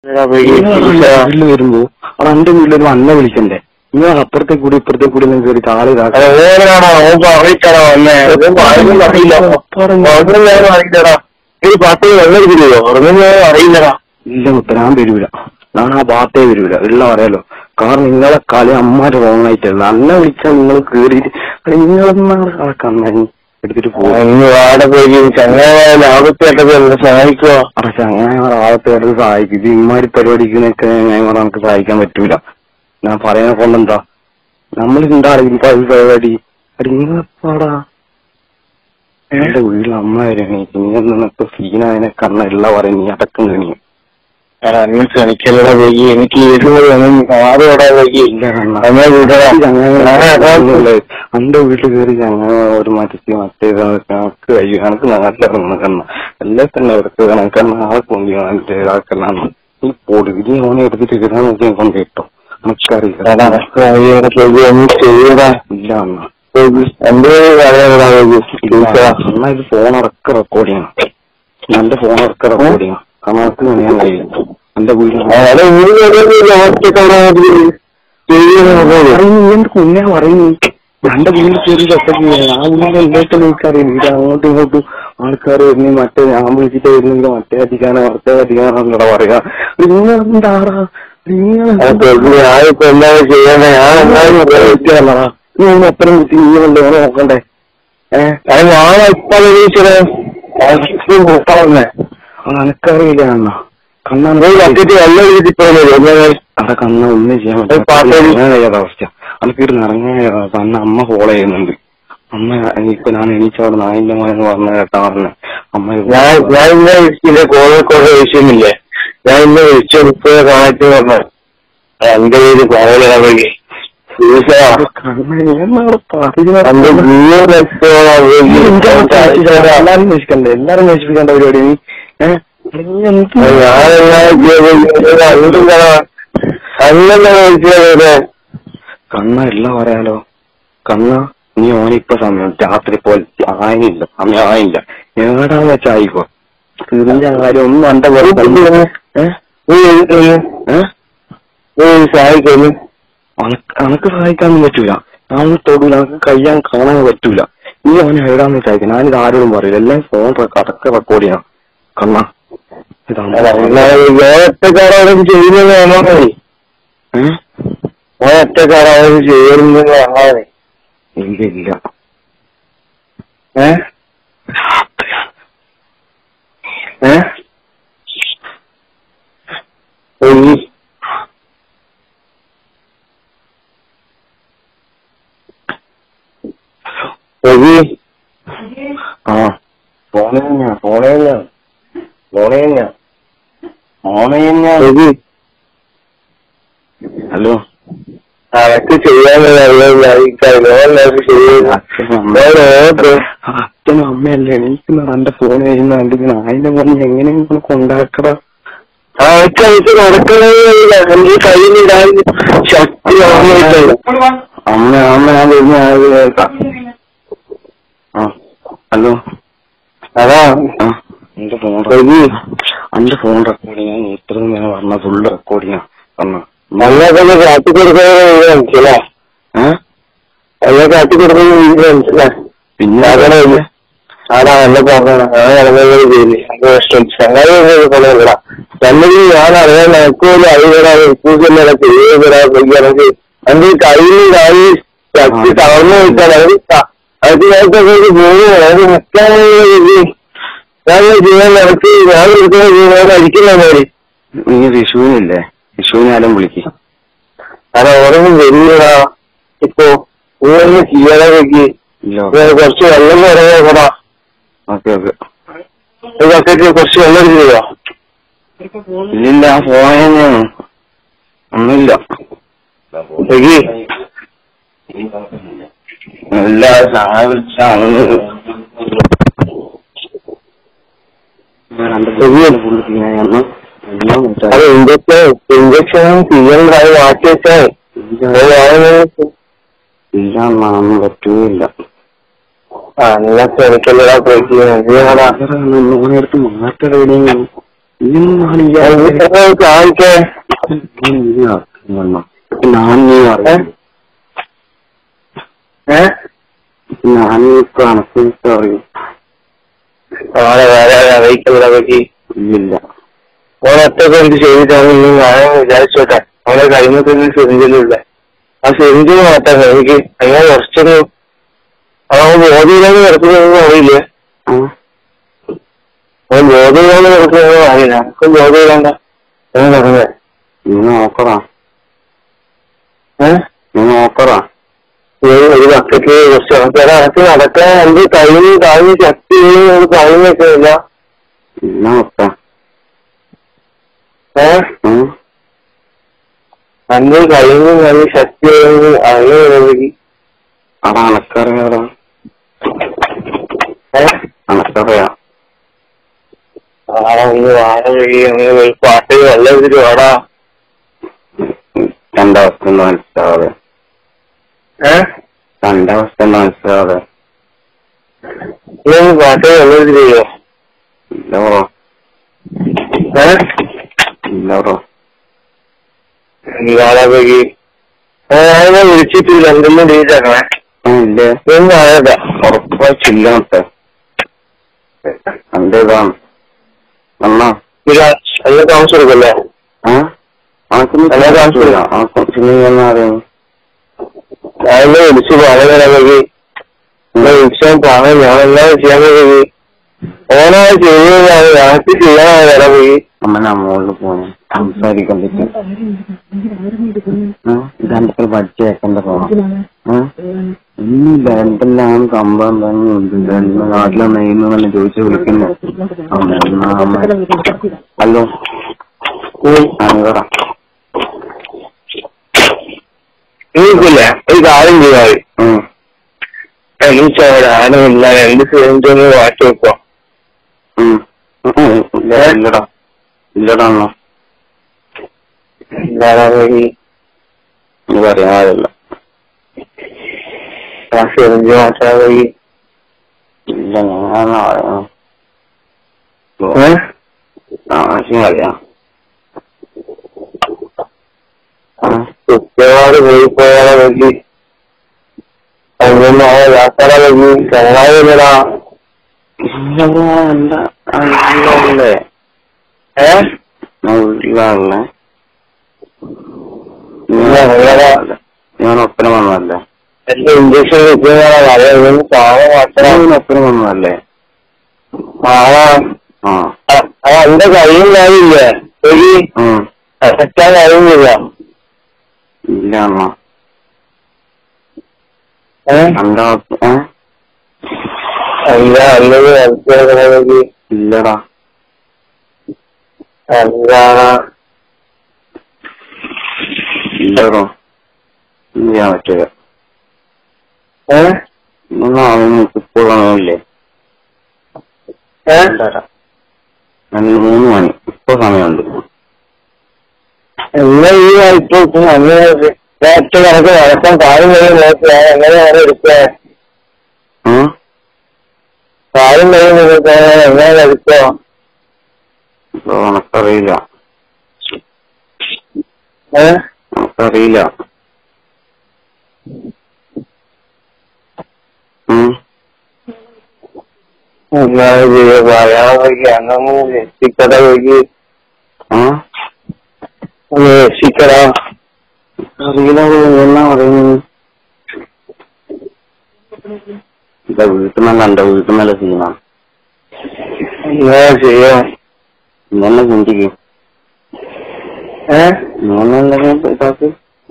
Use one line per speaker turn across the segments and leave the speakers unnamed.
വീട്ടിൽ വരുമ്പോ അവിടെ എന്റെ വീട്ടിലൊരു അന്ന വിളിക്കണ്ടേ നിങ്ങൾ അപ്പുറത്തെ കൂടി ഇപ്പുറത്തെ കൂടി നിങ്ങൾ കയറി കാല് ഇതാക്കാം
ഓനാണോ ഓൻ അറിയിച്ചാണോ വന്നേ പറയുന്നത് അറിയില്ല ഉറങ്ങുന്നേരം അറിയില്ലടാ ഈ പാട്ട് വെള്ളം ഇരിക്കുമോ ഉറങ്ങുന്നേരം അറിയില്ലടാ
ഇല്ല മുത്ത ഞാൻ വരൂല ഞാൻ ആ ഭാഗത്തേ വരൂല ഉള്ള പറയാലോ കാരണം നിങ്ങളെ കളി അമ്മാര് റോങ് ആയിട്ടല്ല അന്നെ വിളിച്ചാൽ നിങ്ങൾ കേറിയിട്ട് നിങ്ങളെന്നാണ് ആ കണ്ണി എടുത്തിട്ട് പോകും
ഇന്ന് വാടെ പോയി ചങ്ങായ ലാഭത്തേട്ടത് എന്നെ സഹായിക്കുവോ
പക്ഷെ അങ്ങനെ ആളത്തെ സഹായിക്കും ഇത് ഇമാരി പരിപാടിക്കുന്നൊക്കെ ഞാൻ നമുക്ക് സഹായിക്കാൻ പറ്റൂല ഞാൻ പറയാൻ കൊണ്ടെന്താ നമ്മൾ ഉണ്ടാകും പരിപാടി അടി നിങ്ങളെപ്പാടാ എന്റെ വീട്ടിൽ അമ്മ വരണേ നീ നിനക്ക് സീനായനെ കണ്ണ എല്ലാം പറയും നീ അടക്കം കണിയും
എടാ അന്ന് ക്ഷണിക്കലടാ പോയി എനിക്ക് ഇരുപത് ആറോടാ പോയി അങ്ങനെ വിടടാ
എന്റെ വീട്ടിൽ കയറി ഞങ്ങൾ ഒരു മറ്റേ മറ്റേ കണക്ക് കഴിയും കണക്ക് നാട്ടിൽ ഇറങ്ങുന്ന കണ്ണ എല്ലാം തന്നെ അവർക്ക് കണക്ക് നാളെ കൊണ്ടി മറ്റേ ആക്കലാണ് ഈ പൊടി നീ ഓനെ എടുത്തിട്ട് കിട്ടാൻ നോക്കി കൊണ്ട് കേട്ടോ നമുക്കറിയില്ല
ഒന്നും ചെയ്യടാ
ഇല്ല അണ്ണ
എന്റെ പറയാനടാ
അണ്ണ ഇത് ഫോണൊക്കെ റെക്കോർഡ് ചെയ്യണം എന്റെ ഫോണൊക്കെ റെക്കോർഡ് ചെയ്യണം കണക്ക് ഞാൻ കഴിയും എന്റെ വീട്ടിൽ പറയുന്നു നീ എന്ത് കുഞ്ഞാ പറയുന്നു എന്റെ വീട്ടിൽ കയറി ഒറ്റയ്ക്ക് ആ വീട്ടിൽ എല്ലായിട്ടും എനിക്കറിയാം ഇത് അങ്ങോട്ടും ഇങ്ങോട്ടും ആൾക്കാർ വരുന്നു മറ്റേ ഞാൻ വിളിച്ചിട്ട് വരുന്നെങ്കിൽ മറ്റേ അധികാനോ മറ്റേ അധികാനോ പറയാ നിങ്ങൾ എന്താടാ നിങ്ങൾ
ഞാനിപ്പോ എന്താണ് ചെയ്യണ്ടേ ഞാൻ എന്തായാലും
നീ എപ്പോഴും കുത്തി നീ വല്ലോ നോക്കണ്ടേ ഏഹ്
ഞാൻ ഇപ്പൊ പറഞ്ഞേ
അനക്കറിയില്ല അണ്ണ കണ്ണാൻ
കത്തിട്ട് വെള്ളം എഴുതിപ്പോയത്
അവിടെ കണ്ണ ഒന്നും ചെയ്യാൻ
ഒരു പാട്ട് എഴുതി.
പറ്റില്ല അവസ്ഥ അനക്ക് ഇരുന്ന് ഇറങ്ങാൻ അന്ന് അമ്മ ഫോളോ ചെയ്യുന്നുണ്ട് അമ്മ ഇപ്പൊ ഞാൻ എണീച്ചവിടെ നായിന്റെ മോനെന്ന് പറഞ്ഞ കേട്ടാ പറഞ്ഞ അമ്മ ഇത്
ഞാൻ ഞാൻ ഇന്നെ വിളിച്ചില്ലേ കോഴിക്കോട് വിഷയമില്ലേ ഞാൻ ഇന്ന് വിളിച്ചു ഇപ്പൊ കാണാറ്റ് പറഞ്ഞു എന്റെ പേര് കോവലടാ വഴി
കണ്ണ എന്നാണ് പറയുന്നത്
എന്റെ ജീവൻ
എല്ലാരും നശിക്കണ്ടേ എല്ലാരും നശിപ്പിക്കേണ്ട പരിപാടി നീ ഏഹ് നീ എന്ത്
അങ്ങനെ വിളിച്ചത്
കണ്ണ എല്ലാം പറയാലോ കണ്ണ നീ ഓനിപ്പോ സമയം രാത്രി പോലെ ആയില്ല സമയം ആയില്ല എവിടാന്ന് വെച്ചാ ആയിക്കോ തീർന്ന കാര്യം ഒന്നും എന്റെ പോലെ
സഹായിക്കുന്നു
അനക്ക് സഹായിക്കാനൊന്നും പറ്റൂല ഞാൻ തൊടൂല അനക്ക് കഴിയാൻ കാണാൻ പറ്റൂല നീ അവനെ എവിടാന്ന് വെച്ചായിരിക്കും ഞാനിത് ആരോടും പറയില്ല എല്ലാം ഫോൺ അടക്ക റെക്കോർഡ് ചെയ്യണം കണ്ണ ഇതാണ്
ഒറ്റക്കാരോടും ചെയ്യുന്നത് കാണാൻ
ഏഹ്
ഒറ്റക്കാരോടും ചെയ്യുന്നത് കാണാൻ
ഇല്ല ഇല്ല
ഏഹ് ഏഹ് ഒയ്യ്. ഒയ്യ്.
ആ ഫോണിൽ തന്നെയാ ഫോണിൽ തന്നെയാ ഫോണിൽ തന്നെയാ ഫോണിൽ തന്നെയാ
ഒയ്യ്.
ഹലോ
അനക്ക് ചെയ്യാനുള്ള
അച്ഛനും അമ്മയല്ലേ എണീക്കുന്ന എന്റെ ഫോൺ കഴിയുന്ന കണ്ടിങ്ങനെ അതിന്റെ മോനെ എങ്ങനെയെങ്കിലും കൊണ്ടാക്കടാ
അനക്ക് നടക്കണില്ല എന്റെ കയ്യിലിടാൻ ശക്തി ഓർമ്മയിട്ടില്ല
അമ്മ അമ്മ ഞാൻ വരുന്ന ആള് കേൾക്കാം ആ ഹലോ
അതാ
ആ എന്റെ ഫോൺ
ഒയ്യ്.
എന്റെ ഫോൺ റെക്കോർഡിങ് ഞാൻ ഇത്രയും നേരം പറഞ്ഞ ഫുള്ള് റെക്കോർഡിങ്ങാ പറഞ്ഞ
ഞങ്ങൾക്കൊന്ന് കാട്ടി കൊടുക്കുന്നത് മനസ്സിലാ
ഏ
എന്നെ കാട്ടി കൊടുക്കുന്നത് മനസ്സിലാ
പിന്നെ
അങ്ങനെ ഇല്ല. ആടാ എന്നെ പറഞ്ഞാണ് ഞാൻ ഇറങ്ങുന്നത് ചെയ്യില്ല എനിക്ക് ഇഷ്ടം ചങ്ങായി കൊള്ളാ അല്ലെങ്കിൽ ഞാൻ അറിയാൻ നടക്കൂല അറിയാ കൂട്ടുന്നില്ല ചെയ്യുന്നില്ല എനിക്ക് എന്റെ കയ്യിൽ കായി ശക്തി തളർന്നു വെച്ചാൽ അത് ത- അത് നേരത്തെ പോകുന്നു അത് നിൽക്കാൻ ഞാൻ ചെയ്യാൻ നടത്തി ഞാൻ എടുക്കുന്ന ജീവനം അടിക്കുന്ന മാതിരി
നീ വിഷുവിനില്ലേ വിഷുവിനാലും വിളിക്ക്
അത് ഓരോന്നും വരികടാ ഇപ്പൊ നീ ചെയ്യാതെ വെക്കി
ഇല്ല
കുറച്ച് വെള്ളം കുറവാ കൂടാ
ഓക്കെ ഓക്കെ
ഒരു ബക്കറ്റിൽ കുറച്ച് വെള്ളം എടുക്കുക
ഇല്ലില്ല ആ ഫോൺ തന്നെയാണ് ഒന്നുമില്ല
വെക്കി
എല്ലാ സഹായം വിളിച്ചാണ് ഫുള്ള് ചെയ്യാന്ന് എല്ലാം
അത് ഇഞ്ചക്ഷൻ ഇഞ്ചക്ഷനും ചെയ്യണ്ടായി മാറ്റി വെച്ചാൽ
ഇല്ല ഒന്നും പറ്റൂല
ആ നിങ്ങൾ ശ്രമിക്കല്ലടാ പോയിട്ട്
ഓനെടുത്ത് മാറ്റട എവിടെയെങ്കിലും ഇന്നാണ് ഈ
കാണിക്കേ
ഞാൻ നീ അറിയാം
ഏ
ഞാൻ ഈ കണക്ക് അറിയും
ആളെ വേറെ അറിയിക്കലിനെ പറ്റി
ഇല്ല
ഓനൊറ്റക്ക് എന്ത് ചെയ്തിട്ടാണ് ഇനി ഞാൻ വിചാരിച്ചോട്ടെ അവനെ കഴിഞ്ഞ സെഞ്ചിലുള്ള ആ സെഞ്ചി മാറ്റാൻ എനിക്ക് അങ്ങനെ കുറച്ചൊരു അവൻ ബോധിയിലേക്ക് കിടക്കുന്നത് അറിയില്ലേ
ആ
അവൻ ബോധിയിലേക്ക് കിടക്കുന്നത് അറിയില്ല എനിക്കും ബോധിയില്ലാണ്ട എന്ന് പറഞ്ഞത്
നീ നോക്കറാ
ഏഹ്
നീ നോക്കറാ
ഒരു ഒരു ബക്കറ്റിൽ കുറച്ച് ആൾക്കാരെ അനക്ക് നടക്കാൻ എന്ത് കഴിഞ്ഞ് കഴിഞ്ഞ് ശക്തി കഴിഞ്ഞൊക്കെ ഇല്ല
ഇല്ല നോക്കാം
ഏഹ്
ഉം.
അന്ന് കഴിഞ്ഞ് കഴിഞ്ഞ് ശക്തി അറിയുമെങ്കിൽ
അവിടെ അണക്കറിയാടാ
ഏഹ്
അണക്കറിയാം
ആടാ ഒന്ന് വാഴ വഴി അങ്ങനെ ഒരു പാട്ട് വെള്ളം എടുത്തിട്ട് വാടാ
എന്റെ അവസ്ഥ എന്താ മനസ്സിലാവാതെ
ഏഹ്
എന്റെ അവസ്ഥ എന്താ മനസ്സിലാവാതെ
നീ ഒന്ന് പാട്ട് വെള്ളം എടുത്തിട്ട് ചെയ്യോ
ഇല്ല ബ്രോ
ഏഹ്
ഇല്ല ബ്രോ
നീ വാടാ വഴി ഞാൻ വിളിച്ചിട്ടില്ല എന്തെങ്കിലും ഡേറ്റ് ആക്കണേ
ആ ഇല്ലേ
നീ ആയതാ
ഉറപ്പായിട്ടില്ല മറ്റേ എന്റെ ഇതാണ് എന്നാ
നല്ല താമസം എടുക്കല്ലേ
ആ അനക്കൊന്നും
എന്നാ
താമസിച്ചില്ല ആ കുറച്ച് എന്നാ അറിയാം
ഞാൻ വിളിച്ചു പറയാൻ വഴി വിളിച്ചാൽ പറയാൻ ഞാൻ എല്ലാം ചെയ്യാൻ വഴി ഓനാ ചെയ്യുന്നതാണ് ഞങ്ങൾക്ക് ചെയ്യാനാണ് വരാൻ വഴി
അമ്മനെ അമ്മോളിൽ പോണു സംസാരിക്കാൻ പറ്റും ആ, ഇതെന്റെ ഒരു പഠിച്ച കേൾക്കേണ്ട പോണം ഒന്നുമില്ല എന്തെല്ലാം സംഭവം തന്നെ ഉണ്ട് എന്റെ നാട്ടിലെ നെയ്യുന്നു തന്നെ ചോദിച്ചു വിളിക്കുന്നു അമ്മ എന്നാ അമ്മ ഹലോ അനിവറ
നീക്കില്ല ഒരു കാര്യം ചെയ്യാറ്
ഉം
എനിക്കവിടെ ആരുമില്ല രണ്ട് സിലിണ്ടറിന് മാറ്റി വെക്കാം
ഉം ഉം, ഉം. ഇല്ല, ഇല്ലടാ ഇല്ലടാ അണ്ണാ
എന്താണ് വഴി
നീ പറയാറില്ല
ആ സിലിണ്ടർ മാറ്റാൻ വഴി
ഇല്ല ഞാൻ നാളെ
ഏഹ്
ആവശ്യം അറിയാം
കൃത്യമായിട്ട് പോയി പോയാലെ വഴി അങ്ങനെ യാത്ര വഴി ചങ്ങാതില്ലടാ
എന്താ വീട്ടിലാണല്ലേ
ഏഹ്
ഞാൻ വീട്ടിലാണല്ലേ
ഇല്ല, നിങ്ങളെ-
ഞാൻ ഒപ്പന വന്നതല്ലേ
എന്റെ ഇഞ്ചക്ഷൻ കിട്ടുന്നതാണ് പറയുന്നത് സാധനം മാത്രം
ഞാൻ ഒപ്പന വന്നതല്ലേ
ആ
ആ
ആ എന്റെ കയ്യും കാര്യമില്ലേ ഒരു
ഉം
എഫക്റ്റാൻ കഴിയുന്നില്ല
ഇല്ല അണ്ണ
ഏഹ്
എന്റെ അവസ്ഥ- ഏ?
അല്ല അല്ലെങ്കിൽ മനസ്സിലാക്കണമെങ്കിൽ
ഇല്ലടാ
എന്താണ്
ഇല്ലടോ ഒന്നും ചെയ്യാൻ പറ്റില്ല
ഏഹ്
ഒന്നും ആവുന്നു ഇപ്പോഴാണല്ലേ
ഏഹ്
രണ്ട് മൂന്ന് മണി ഇപ്പൊ സമയമുണ്ട്
എന്നാ ഈ ഇപ്പൊ ഇപ്പൊ അങ്ങനെ ഒറ്റ കണക്ക് നടക്കാൻ കാര്യം കഴിയും നോക്കി ഞാൻ എങ്ങനെയാണ് എടുക്കുക
ഉം?
കാര്യം കഴിയും നിങ്ങൾക്ക് എങ്ങനെ എടുക്കുക
ഇപ്പൊ എനക്കറിയില്ല
ഏഹ്
എനക്കറിയില്ല ഉം
എന്നാ ചെയ്യുക പറയാൻ വയ്യ അങ്ങനെ രക്ഷിക്കട വയ്യ
ആ
ഒന്ന് രക്ഷിക്കട
അറിയില്ല എന്നാ പറയുന്നത് ഇല്ല വീട്ടിൽ നല്ല എന്റെ വീട്ടിൽ നല്ല സീനാണ്
എന്നാ ചെയ്യാം
ഇന്നെ ചിന്തിക്കും
ഏഹ്
ഇങ്ങനെ ഇതാക്ക്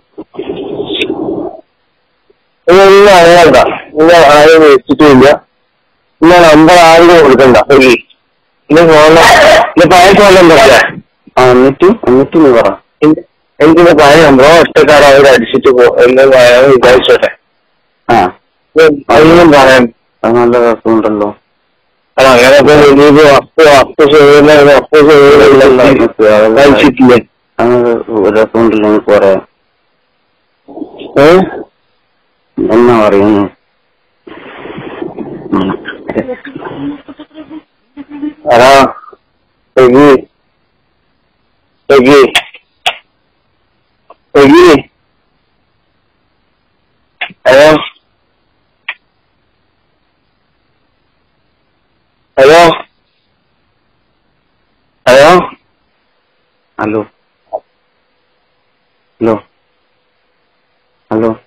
ഇതൊന്നും അറിയണ്ട ഇന്ന് ആരും വെച്ചിട്ടില്ല ഇന്ന് നമ്പർ ആരും കൊടുക്കണ്ട ഒരു ഇന്ന് ഫോൺ ഇന്ന് പഴയ ഫോൺ നമ്പറല്ലേ
ആ എന്നിട്ട് എന്നിട്ട് നീ പറ
എനിക്കിന്ന് പഴയ നമ്പറോ ഒറ്റക്കാര അവർ അടിച്ചിട്ട് പോ എന്ന് പറയാൻ വിചാരിച്ചോട്ടെ
ആ
അതൊന്നും പറയാൻ
അത് നല്ല രസമുണ്ടല്ലോ
അത് അങ്ങനെ ഇപ്പൊ ഇനിയിപ്പോ അപ്പ് അപ്പ് ചെയ്യുന്ന അപ്പ് ചെയ്യുന്ന കഴിച്ചിട്ടില്ലേ
അങ്ങനെ രസമുണ്ടല്ലോ എനിക്ക് പറയാം
ഏഹ്
എന്നാ പറയുന്നു ഉം.
അതാ എങ്കിൽ നോക്കി നോക്കി hello hello hello
hello hello hello